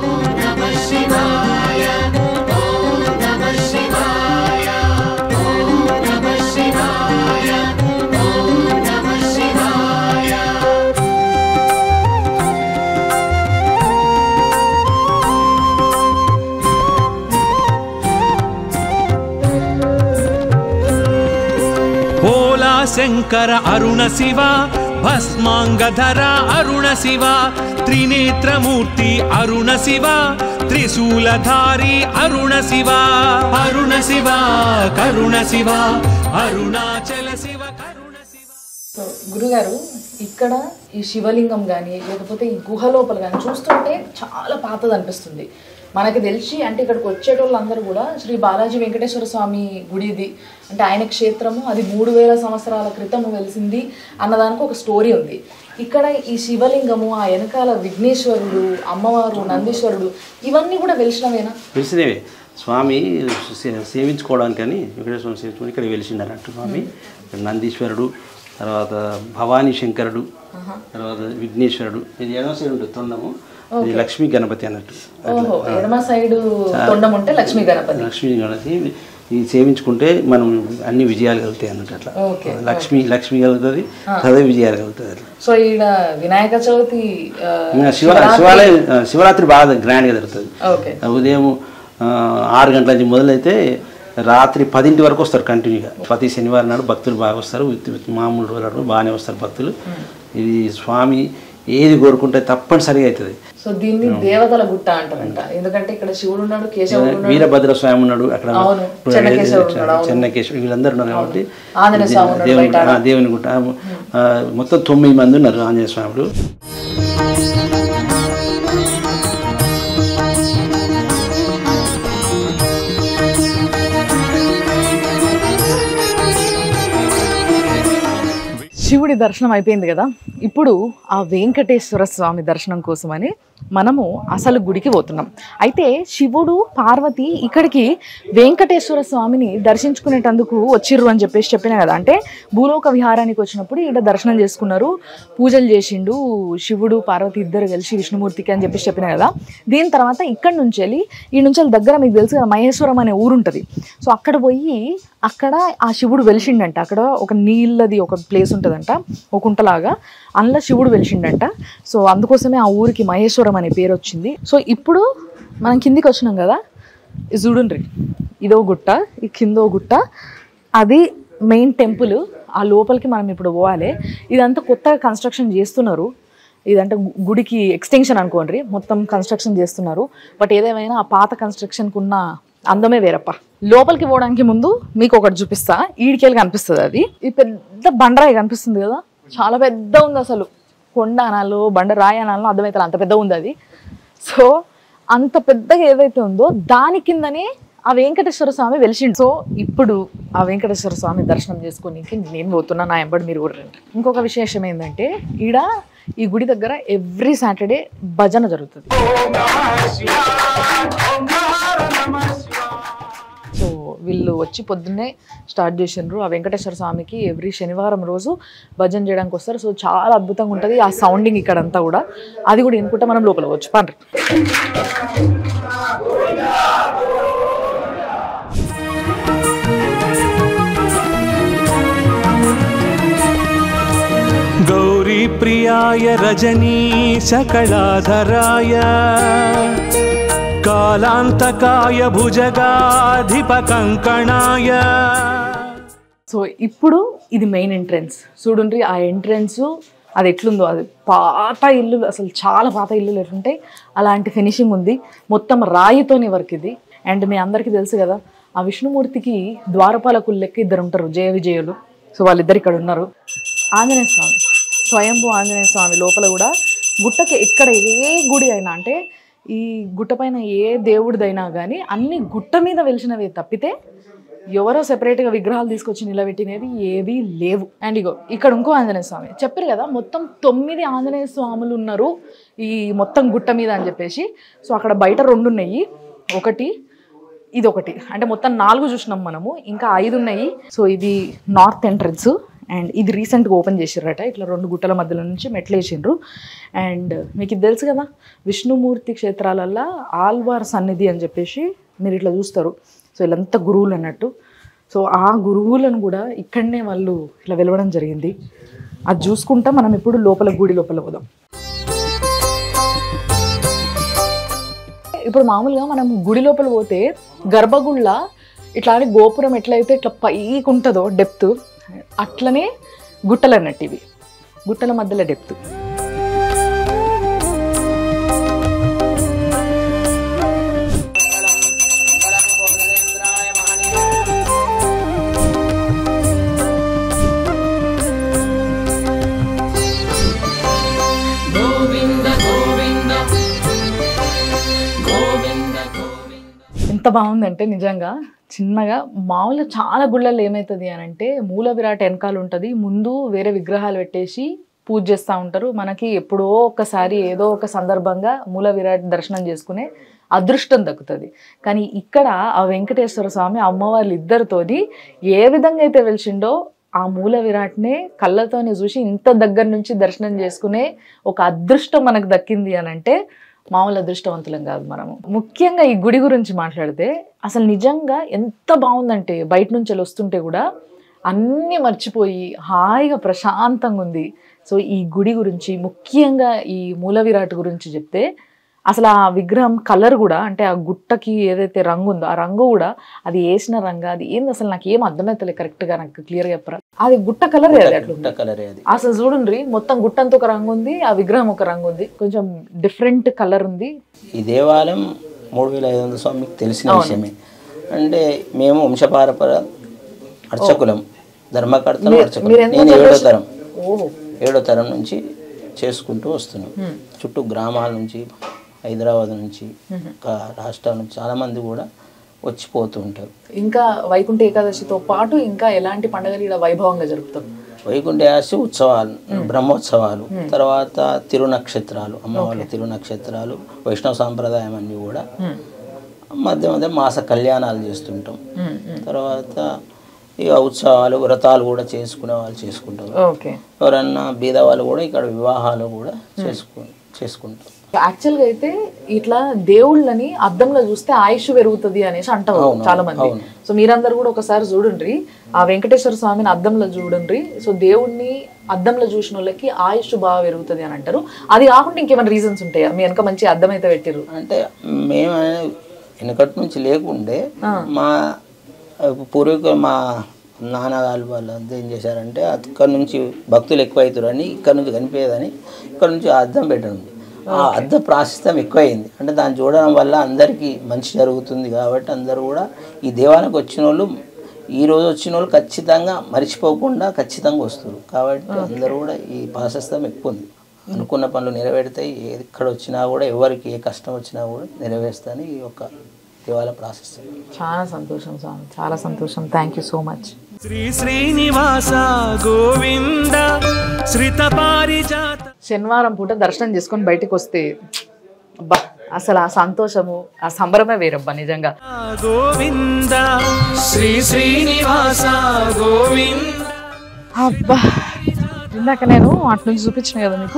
Speaker 4: ఓలా శంకర అరుణ శివ భస్మాంగధర అరుణ శివ త్రినేత్రమూర్తి అరుణ శివ త్రిశూలధారి అరుణ శివ అరుణ శివ కరుణ శివ అరుణాచల శివ కరుణ శివ
Speaker 3: సో గురుగారు ఇక్కడ ఈ శివలింగం కానీ లేకపోతే ఈ గుహ లోపల కానీ చూస్తుంటే చాలా పాతది అనిపిస్తుంది మనకి తెలిసి అంటే ఇక్కడికి వచ్చేటోళ్ళందరూ కూడా శ్రీ బాలాజీ వెంకటేశ్వర స్వామి గుడి ఇది అంటే ఆయన క్షేత్రము అది మూడు వేల సంవత్సరాల క్రితం వెలిసింది అన్నదానికి ఒక స్టోరీ ఉంది ఇక్కడ ఈ శివలింగము ఆ వెనకాల విఘ్నేశ్వరుడు అమ్మవారు నందీశ్వరుడు ఇవన్నీ కూడా వెలిసినవేనా
Speaker 7: వెలిసినవే స్వామి సే- సేవించుకోవడానికని వెంకటేశ్వర స్వామి సేవించుకొని ఇక్కడ వెలిసిండు అన్నట్టు స్వామి ఇక్కడ నందీశ్వరుడు తర్వాత భవానీ శంకరుడు తర్వాత విఘ్నేశ్వరుడు ఇది ఎడమ సైడ్ ఉంటుంది తొండము ఇది లక్ష్మీ గణపతి అన్నట్టు
Speaker 3: ఓహో ఎడమ సైడు తొండం ఉంటే లక్ష్మీ గణపతి
Speaker 7: లక్ష్మీ గణపతి ఇది సేవించుకుంటే మనం అన్ని విజయాలు కలుగుతాయి అన్నట్టు అట్లా
Speaker 3: ఓకే,
Speaker 7: లక్ష్మి లక్ష్మి కలుగుతుంది చదివే విజయాలు కలుగుతుంది అట్లా
Speaker 3: సో ఈడ వినాయక చవితి ఆ,
Speaker 7: ఇంకా శివ శివాలయం ఆ, శివరాత్రి బాగా గ్రాండ్గా జరుగుతుంది
Speaker 3: ఓకే
Speaker 7: ఉదయం ఆ, ఆరు గంటల నుంచి మొదలైతే రాత్రి పదింటి వరకు వస్తారు కంటిన్యూగా ప్రతి శనివారం నాడు భక్తులు బాగా వస్తారు విత్- విత్ మామూలు రోజులు బాగానే వస్తారు భక్తులు ఇది స్వామి ఏది కోరుకుంటే తప్పనిసరిగా అవుతుంది
Speaker 3: సో దీన్ని దేవతల గుట్ట అంటారంట ఎందుకంటే ఇక్కడ శివుడు ఉన్నాడు కేశవుడు ఉన్నాడు
Speaker 7: వీరభద్ర స్వామి ఉన్నాడు అక్కడ
Speaker 3: అవును. చెన్నకేశవుడు ఉన్నాడు, అవును.
Speaker 7: చెన్నకేశ్వరు వీళ్ళందరూ ఉన్నారు కాబట్టి
Speaker 3: ఆంజనేయ స్వామి ఉన్నాడు
Speaker 7: దేవుని
Speaker 3: బయట.
Speaker 7: ఆ, దేవుని గుట్ట ఆ, మొత్తం తొమ్మిది మంది ఉన్నారు ఆంజనేయ స్వాములు
Speaker 3: శివుడి దర్శనం అయిపోయింది కదా ఇప్పుడు ఆ వెంకటేశ్వర స్వామి దర్శనం కోసమని మనము అసలు గుడికి పోతున్నాం అయితే శివుడు పార్వతి ఇక్కడికి వెంకటేశ్వర స్వామిని దర్శించుకునేటందుకు వచ్చిర్రు అని చెప్పేసి చెప్పిన కదా అంటే భూలోక విహారానికి వచ్చినప్పుడు ఈడ దర్శనం చేసుకున్నారు పూజలు చేసిండు శివుడు పార్వతి ఇద్దరు కలిసి విష్ణుమూర్తికి అని చెప్పేసి చెప్పిన కదా దీని తర్వాత ఇక్కడ నుంచి వెళ్ళి ఈ నుంచి వెళ్ళి దగ్గర మీకు తెలుసు కదా మహేశ్వరం అనే ఊరు ఉంటుంది సో అక్కడ పోయి అక్కడ ఆ శివుడు వెలిసిండంట అక్కడ ఒక నీళ్ళది ఒక ప్లేస్ ఉంటుందంట ఒక కుంటలాగా అందులో శివుడు వెలిసిండంట సో అందుకోసమే ఆ ఊరికి మహేశ్వరం అనే పేరు వచ్చింది సో ఇప్పుడు మనం కిందికి వచ్చినాం కదా ఇది చూడండి ఇదో గుట్ట ఈ కిందో గుట్ట అది మెయిన్ టెంపుల్ ఆ లోపలికి మనం ఇప్పుడు పోవాలి ఇదంతా కొత్తగా కన్స్ట్రక్షన్ చేస్తున్నారు ఇదంటే గు- గుడికి ఎక్స్టెన్షన్ అనుకోండి మొత్తం కన్స్ట్రక్షన్ చేస్తున్నారు బట్ ఏదేమైనా ఆ పాత కన్స్ట్రక్షన్కి ఉన్న అందమే వేరప్ప లోపలికి పోవడానికి ముందు మీకు ఒకటి చూపిస్తా ఈడికెళ్ళి కనిపిస్తుంది అది ఈ పెద్ద బండరాయి కనిపిస్తుంది కదా చాలా పెద్ద ఉంది అసలు కొండ అనాలో బండరాయి అనాలో అర్థమవుతుంది అంత పెద్ద ఉంది అది సో అంత పెద్దగా ఏదైతే ఉందో దాని కిందనే ఆ వెంకటేశ్వర స్వామి వెలిసిండు సో ఇప్పుడు ఆ వెంకటేశ్వర స్వామి దర్శనం చేసుకోనికి నేను పోతున్నా నా ఎంబడి మీరు కూడా రండి ఇంకొక విశేషం ఏంటంటే ఈడ ఈ గుడి దగ్గర ఎవ్రీ సాటర్డే భజన జరుగుతుంది సో వీళ్ళు వచ్చి పొద్దున్నే స్టార్ట్ చేసిండ్రు ఆ వెంకటేశ్వర స్వామికి ఎవ్రీ శనివారం రోజు భజన చేయడానికి వస్తారు సో చాలా అద్భుతంగా ఉంటుంది ఆ సౌండింగ్ ఇక్కడంతా కూడా అది కూడా వినుకుంటే మనం లోపల వచ్చు పండ్రి
Speaker 4: गौरीप्रियाय रजनीशकलाधराय कालान्तकाय भुजगाधिपकङ्कणाय
Speaker 3: సో ఇప్పుడు ఇది మెయిన్ ఎంట్రన్స్ చూడండి ఆ ఎంట్రన్స్ అది ఎట్లుందో అది పాత ఇల్లు అసలు చాలా పాత ఇల్లులు ఎట్లుంటాయి అలాంటి ఫినిషింగ్ ఉంది మొత్తం రాయితోని వర్క్ ఇది అండ్ మీ అందరికీ తెలుసు కదా ఆ విష్ణుమూర్తికి ద్వారపాలకులు లెక్క ఇద్దరు ఉంటారు జయ విజయులు సో వాళ్ళిద్దరు ఇక్కడ ఉన్నారు ఆంజనేయ స్వామి స్వయంభూ ఆంజనేయ స్వామి లోపల కూడా గుట్టకి ఎక్కడ ఏ గుడి అయినా అంటే ఈ గుట్ట పైన ఏ దేవుడిదైనా కానీ అన్ని గుట్ట మీద వెలిసినవి తప్పితే ఎవరో సెపరేట్గా విగ్రహాలు తీసుకొచ్చి నిలబెట్టినవి ఏవి లేవు అండ్ ఇగో ఇక్కడ ఇంకో ఆంజనేయ స్వామి చెప్పారు కదా మొత్తం తొమ్మిది ఆంజనేయ స్వాములు ఉన్నారు ఈ మొత్తం గుట్ట మీద అని చెప్పేసి సో అక్కడ బయట రెండు ఉన్నాయి ఒకటి ఇది ఒకటి అంటే మొత్తం నాలుగు చూసినాం మనము ఇంకా ఐదు ఉన్నాయి సో ఇది నార్త్ ఎంట్రన్స్ అండ్ ఇది రీసెంట్గా ఓపెన్ చేసిర్రట ఇట్లా రెండు గుట్టల మధ్యలో నుంచి మెట్లు వేసిండ్రు అండ్ మీకు ఇది తెలుసు కదా విష్ణుమూర్తి క్షేత్రాలల్లో ఆల్వార్ సన్నిధి అని చెప్పేసి మీరు ఇట్లా చూస్తారు సో వీళ్ళంతా గురువులు అన్నట్టు సో ఆ గురువులను కూడా ఇక్కడనే వాళ్ళు ఇట్లా వెలవడం జరిగింది అది చూసుకుంటా మనం ఇప్పుడు లోపల గుడి లోపల పోదాం ఇప్పుడు మామూలుగా మనం గుడి లోపల పోతే గర్భగుళ్ళ ఇట్లా అని గోపురం ఎట్లయితే ఇట్లా పైకి ఉంటుందో డెప్త్ అట్లనే గుట్టలు అన్నట్టు ఇవి గుట్టల మధ్యలో డెప్త్ ఎంత బాగుందంటే నిజంగా చిన్నగా మామూలుగా చాలా గుళ్ళల్లో ఏమవుతుంది అని అంటే మూల విరాట్ వెనకాల ఉంటుంది ముందు వేరే విగ్రహాలు పెట్టేసి పూజ చేస్తూ ఉంటారు మనకి ఎప్పుడో ఒకసారి ఏదో ఒక సందర్భంగా మూల విరాట్ దర్శనం చేసుకునే అదృష్టం దక్కుతుంది కానీ ఇక్కడ ఆ వెంకటేశ్వర స్వామి అమ్మవార్లు ఇద్దరితోని ఏ విధంగా అయితే వెలిసిండో ఆ మూల విరాట్నే కళ్ళతోని చూసి ఇంత దగ్గర నుంచి దర్శనం చేసుకునే ఒక అదృష్టం మనకు దక్కింది అని అంటే మామూలు అదృష్టవంతులం కాదు మనము ముఖ్యంగా ఈ గుడి గురించి మాట్లాడితే అసలు నిజంగా ఎంత బాగుందంటే బయట నుంచి వెళ్ళి వస్తుంటే కూడా అన్నీ మర్చిపోయి హాయిగా ప్రశాంతంగా ఉంది సో ఈ గుడి గురించి ముఖ్యంగా ఈ మూల విరాట్ గురించి చెప్తే అసలు ఆ విగ్రహం కలర్ కూడా అంటే ఆ గుట్టకి ఏదైతే రంగు ఉందో ఆ రంగు కూడా అది వేసిన రంగు అది ఏంది అసలు నాకు ఏం అర్థమైతలేదు కరెక్ట్ గా నాకు క్లియర్ గా చెప్పరా అది గుట్ట కలర్ అది అట్లా
Speaker 7: గుట్ట కలరే అది
Speaker 3: అసలు చూడండి మొత్తం గుట్టంతా ఒక రంగు ఉంది ఆ విగ్రహం ఒక రంగు ఉంది కొంచెం డిఫరెంట్ కలర్ ఉంది
Speaker 8: ఈ దేవాలయం మూడు వేల ఐదు వందల స్వామి మీకు తెలిసిన విషయమే అంటే మేము వంశపారపర అర్చకులం ధర్మకర్తలు అర్చకులం
Speaker 3: మీరు ఎంత
Speaker 8: నేను ఏడో తరం
Speaker 3: ఓహో
Speaker 8: ఏడో తరం నుంచి చేసుకుంటూ వస్తున్నాం చుట్టూ గ్రామాల నుంచి హైదరాబాద్ నుంచి ఇంకా రాష్ట్రాల నుంచి చాలా మంది కూడా వచ్చిపోతూ ఉంటారు
Speaker 3: ఇంకా వైకుంఠ ఏకాదశితో పాటు ఇంకా ఎలాంటి పండుగలు ఇక్కడ వైభవంగా జరుపుతాం
Speaker 8: వైకుంఠ ఏకాదశి ఉత్సవాలు బ్రహ్మోత్సవాలు తర్వాత తిరునక్షత్రాలు అమ్మవారి తిరునక్షత్రాలు వైష్ణవ సాంప్రదాయం అన్నీ కూడా మధ్య మధ్య మాస కళ్యాణాలు చేస్తుంటాం తర్వాత ఇక ఉత్సవాలు వ్రతాలు కూడా చేసుకునే వాళ్ళు చేసుకుంటారు
Speaker 3: ఓకే
Speaker 8: ఎవరన్నా బీద వాళ్ళు కూడా ఇక్కడ వివాహాలు కూడా చేసుకు చేసుకుంటారు
Speaker 3: యాక్చువల్ గా అయితే ఇట్లా దేవుళ్ళని అద్దంలో చూస్తే ఆయుష్ పెరుగుతుంది అనేసి అంటారు చాలా మంది సో మీరందరూ కూడా ఒకసారి చూడండి ఆ వెంకటేశ్వర స్వామిని అద్దంలో చూడండి సో దేవుణ్ణి అద్దంలో చూసిన వాళ్ళకి ఆయుష్ బాగా పెరుగుతుంది అని అంటారు అది కాకుండా ఇంకేమైనా రీజన్స్ ఉంటాయా మీ వెనక మంచి అద్దం అయితే పెట్టిర్రు
Speaker 8: అంటే మేము వెనకటి నుంచి లేకుండే మా పూర్వీకులు మా నాన్నగారు వాళ్ళంతా ఏం చేశారంటే అక్కడ నుంచి భక్తులు ఎక్కువ అవుతారని ఇక్కడ నుంచి కనిపించేదని ఇక్కడ నుంచి ఆ అద్దం పెట్టడం ఆ అద్దం ప్రాశస్తం ఎక్కువైంది అంటే దాన్ని చూడడం వల్ల అందరికీ మంచి జరుగుతుంది కాబట్టి అందరూ కూడా ఈ దేవాలయంకి వచ్చిన వాళ్ళు ఈ రోజు వచ్చిన వాళ్ళు ఖచ్చితంగా మర్చిపోకుండా ఖచ్చితంగా వస్తారు కాబట్టి అందరూ కూడా ఈ ప్రాశస్తం ఎక్కువ ఉంది అనుకున్న పనులు నెరవేరుతాయి ఏది ఎక్కడ వచ్చినా కూడా ఎవరికి ఏ కష్టం వచ్చినా కూడా నెరవేరుస్తాయని ఈ యొక్క దేవాలయ ప్రాశస్తం
Speaker 3: చాలా సంతోషం స్వామి చాలా సంతోషం thank you so much
Speaker 4: Sri Srinivasa Govinda శ్రిత పారిజాత
Speaker 3: శనివారం పూట దర్శనం చేసుకొని బయటకు వస్తే అబ్బా అసలు ఆ సంతోషము ఆ సంబరమే వేరబ్బా నిజంగా
Speaker 4: గోవింద శ్రీ శ్రీనివాస గోవింద
Speaker 3: అబ్బా ఇందాక నేను అటు నుంచి చూపించిన కదా మీకు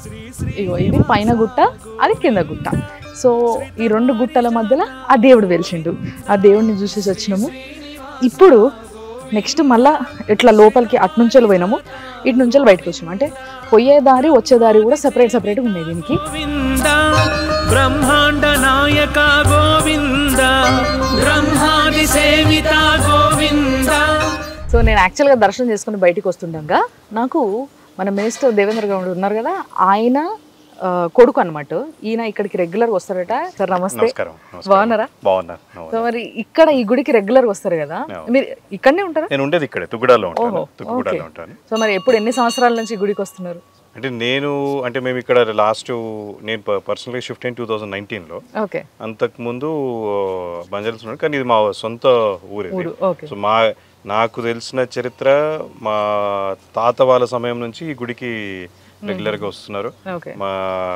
Speaker 3: ఇగో ఇది పైన గుట్ట అది కింద గుట్ట సో ఈ రెండు గుట్టల మధ్యలో ఆ దేవుడు వెలిసిండు ఆ దేవుడిని చూసేసి వచ్చినాము ఇప్పుడు నెక్స్ట్ మళ్ళా ఇట్లా లోపలికి అటు నుంచి పోయినాము ఇటు నుంచి బయటకు వచ్చినాము అంటే పోయే దారి వచ్చే దారి కూడా సపరేట్ సపరేట్గా ఉన్నాయి దీనికి
Speaker 4: గోవింద బ్రహ్మాండ నాయక గోవింద బ్రహ్మాది సేవిత గోవింద
Speaker 3: సో నేను యాక్చువల్గా దర్శనం చేసుకుని బయటికి వస్తుండగా నాకు మన మినిస్టర్ దేవేంద్ర గౌడ్ ఉన్నారు కదా ఆయన ఆ, కొడుకు అన్నమాట ఈయన ఇక్కడికి రెగ్యులర్గా వస్తారట సార్ నమస్తే
Speaker 9: నమస్కారం నమస్కారం.
Speaker 3: బాగున్నారా
Speaker 9: బాగున్నాను
Speaker 3: సో మరి ఇక్కడ ఈ గుడికి రెగ్యులర్గా వస్తారు కదా మీరు ఇక్కడనే ఉంటారా
Speaker 9: నేను ఉండేది ఇక్కడే తుగ్గుడాలో ఉంటాను
Speaker 3: ఓహో,
Speaker 9: తుగ్గుడాలో
Speaker 3: ఓకే.
Speaker 9: ఉంటాను
Speaker 3: సో మరి ఎప్పుడు ఎన్ని సంవత్సరాల నుంచి ఈ గుడికి వస్తున్నారు
Speaker 9: అంటే నేను అంటే మేము ఇక్కడ లాస్ట్ నేను పర్సనల్గా షిఫ్ట్ అయిన టూ థౌజండ్ నైన్టీన్లో
Speaker 3: ఓకే
Speaker 9: అంతకుముందు బంజారాస్ ఉన్నాడు కానీ ఇది మా సొంత ఊరు ఇది
Speaker 3: ఊరు, ఓకే.
Speaker 9: సో మా నాకు తెలిసిన చరిత్ర మా తాత వాళ్ళ సమయం నుంచి ఈ గుడికి రెగ్యులర్గా వస్తున్నారు
Speaker 3: ఓకే
Speaker 9: మా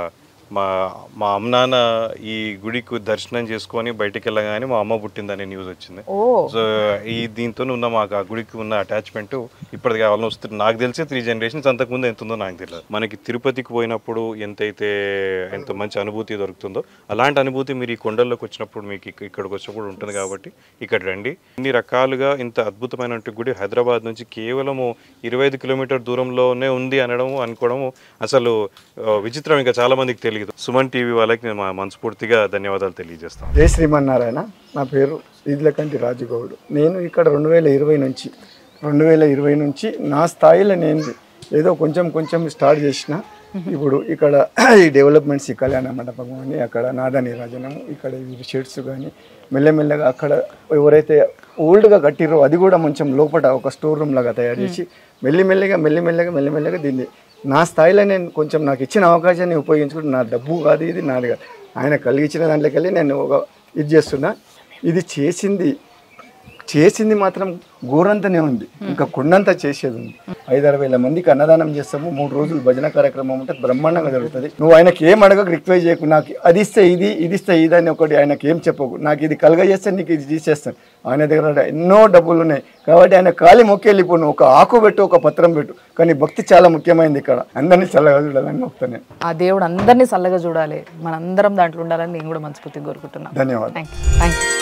Speaker 9: మా మా అమ్మ నాన్న ఈ గుడికి దర్శనం చేసుకొని బయటికి వెళ్ళగానే మా అమ్మ పుట్టిందనే న్యూస్ వచ్చింది
Speaker 3: ఓ
Speaker 9: సో ఈ దీంతో ఉన్న మాకు ఆ గుడికి ఉన్న అటాచ్మెంట్ ఇప్పటికి ఆల్మోస్ట్ నాకు తెలిసి త్రీ జనరేషన్స్ అంతకుముందు ఎంత ఉందో నాకు తెలియదు మనకి తిరుపతికి పోయినప్పుడు ఎంతైతే ఎంత మంచి అనుభూతి దొరుకుతుందో అలాంటి అనుభూతి మీరు ఈ కొండల్లోకి వచ్చినప్పుడు మీకు ఇక్క- ఇక్కడికి వచ్చినప్పుడు ఉంటుంది కాబట్టి ఇక్కడ రండి ఇన్ని రకాలుగా ఇంత అద్భుతమైన గుడి హైదరాబాద్ నుంచి కేవలము ఇరవై ఐదు కిలోమీటర్ దూరంలోనే ఉంది అనడము అనుకోవడము అసలు ఆ, విచిత్రం ఇంకా చాలా మందికి తెలియదు సుమన్ టీవీ వాళ్ళకి నేను మా మనస్ఫూర్తిగా ధన్యవాదాలు తెలియజేస్తాను
Speaker 10: జై శ్రీమన్నారాయణ నా పేరు ఈద్లకంటి రాజుగౌడ్ నేను ఇక్కడ రెండు వేల ఇరవై నుంచి రెండు వేల ఇరవై నుంచి నా స్థాయిలో నేను ఏదో కొంచెం కొంచెం స్టార్ట్ చేసిన ఇప్పుడు ఇక్కడ ఈ డెవలప్మెంట్స్ ఈ కళ్యాణ మండపం కానీ అక్కడ నాద నీరాజనము ఇక్కడ ఈ షెడ్స్ కానీ మెల్లమెల్లగా అక్కడ ఎవరైతే ఓల్డ్గా కట్టిరో అది కూడా కొంచెం లోపల ఒక స్టోర్ రూమ్ లాగా తయారు చేసి మెల్లిమెల్లిగా మెల్లిమెల్లగా మెల్లిమెల్లగా దీన్ని నా స్థాయిలో నేను కొంచెం నాకు ఇచ్చిన అవకాశాన్ని ఉపయోగించుకుంటే నా డబ్బు కాదు ఇది నాది కాదు ఆయన కలిగించిన దాంట్లోకి వెళ్ళి నేను ఒక ఇది చేస్తున్నా ఇది చేసింది చేసింది మాత్రం గోరంతనే ఉంది ఇంకా కొండంత చేసేది ఉంది ఐదారు వేల మందికి అన్నదానం చేస్తాము మూడు రోజులు భజన కార్యక్రమం ఉంటే బ్రహ్మాండంగా జరుగుతుంది నువ్వు ఆయనకి ఏం అడగక రిక్వెస్ట్ చేయకు నాకు అది ఇస్తే ఇది ఇది ఇస్తే ఇది అని ఒకటి ఆయనకి ఏం చెప్పకు నాకు ఇది కలగ చేస్తే నీకు ఇది తీసేస్తాను ఆయన దగ్గర ఎన్నో డబ్బులు ఉన్నాయి కాబట్టి ఆయన కాలి మొక్కి వెళ్ళిపోను ఒక ఆకు పెట్టు ఒక పత్రం పెట్టు కానీ భక్తి చాలా ముఖ్యమైనది ఇక్కడ అందరినీ చల్లగా చూడాలని మొక్తాను నేను
Speaker 3: ఆ దేవుడు అందరినీ చల్లగా చూడాలి మనందరం దాంట్లో ఉండాలని నేను కూడా మనస్ఫూర్తిగా కోరుకుంటున్నాను
Speaker 10: ధన్యవాదాలు
Speaker 3: థ్యాంక్ యూ థ్యాంక్ యూ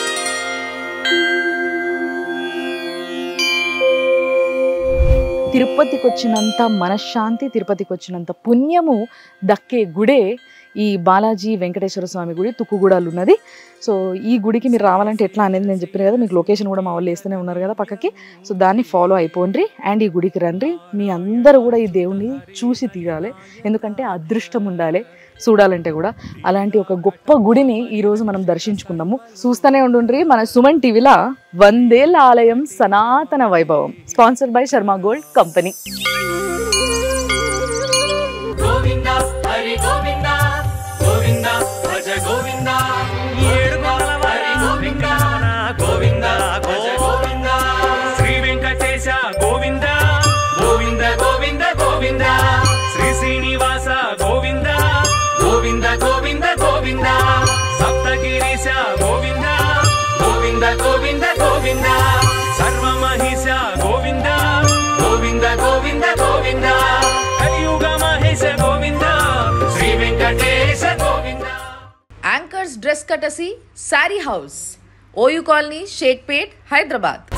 Speaker 3: తిరుపతికి వచ్చినంత మనశ్శాంతి తిరుపతికి వచ్చినంత పుణ్యము దక్కే గుడే ఈ బాలాజీ వెంకటేశ్వర స్వామి గుడి తుక్కుగూడలు ఉన్నది సో ఈ గుడికి మీరు రావాలంటే ఎట్లా అనేది నేను చెప్పాను కదా మీకు లొకేషన్ కూడా మా వాళ్ళు వేస్తూనే ఉన్నారు కదా పక్కకి సో దాన్ని ఫాలో అయిపోండి అండ్ ఈ గుడికి రండి మీ అందరూ కూడా ఈ దేవుణ్ణి చూసి తీరాలి ఎందుకంటే అదృష్టం ఉండాలి చూడాలంటే కూడా అలాంటి ఒక గొప్ప గుడిని ఈ రోజు మనం దర్శించుకున్నాము చూస్తూనే ఉండుండ్రి మన సుమన్ టీవీలా వందేళ్ల ఆలయం సనాతన వైభవం sponsor by Sharma gold company
Speaker 4: Govinda Hari Govinda Govinda భజ గోవింద ఏడు హరి గోవింద గోవింద భజ గోవింద శ్రీ వెంకటేశ గోవింద గోవింద గోవింద గోవింద శ్రీ శ్రీనివాస గోవింద గోవింద గోవింద గోవింద సప్తగిరీశ గోవింద గోవింద గోవింద గోవింద సర్వమహిష గోవింద గోవింద గోవింద గోవింద కలియుగ మహేశ గోవింద శ్రీ వెంకటేశ గోవింద
Speaker 2: యాంకర్స్ డ్రెస్ కటసి sari house OU colony Shaikpet Hyderabad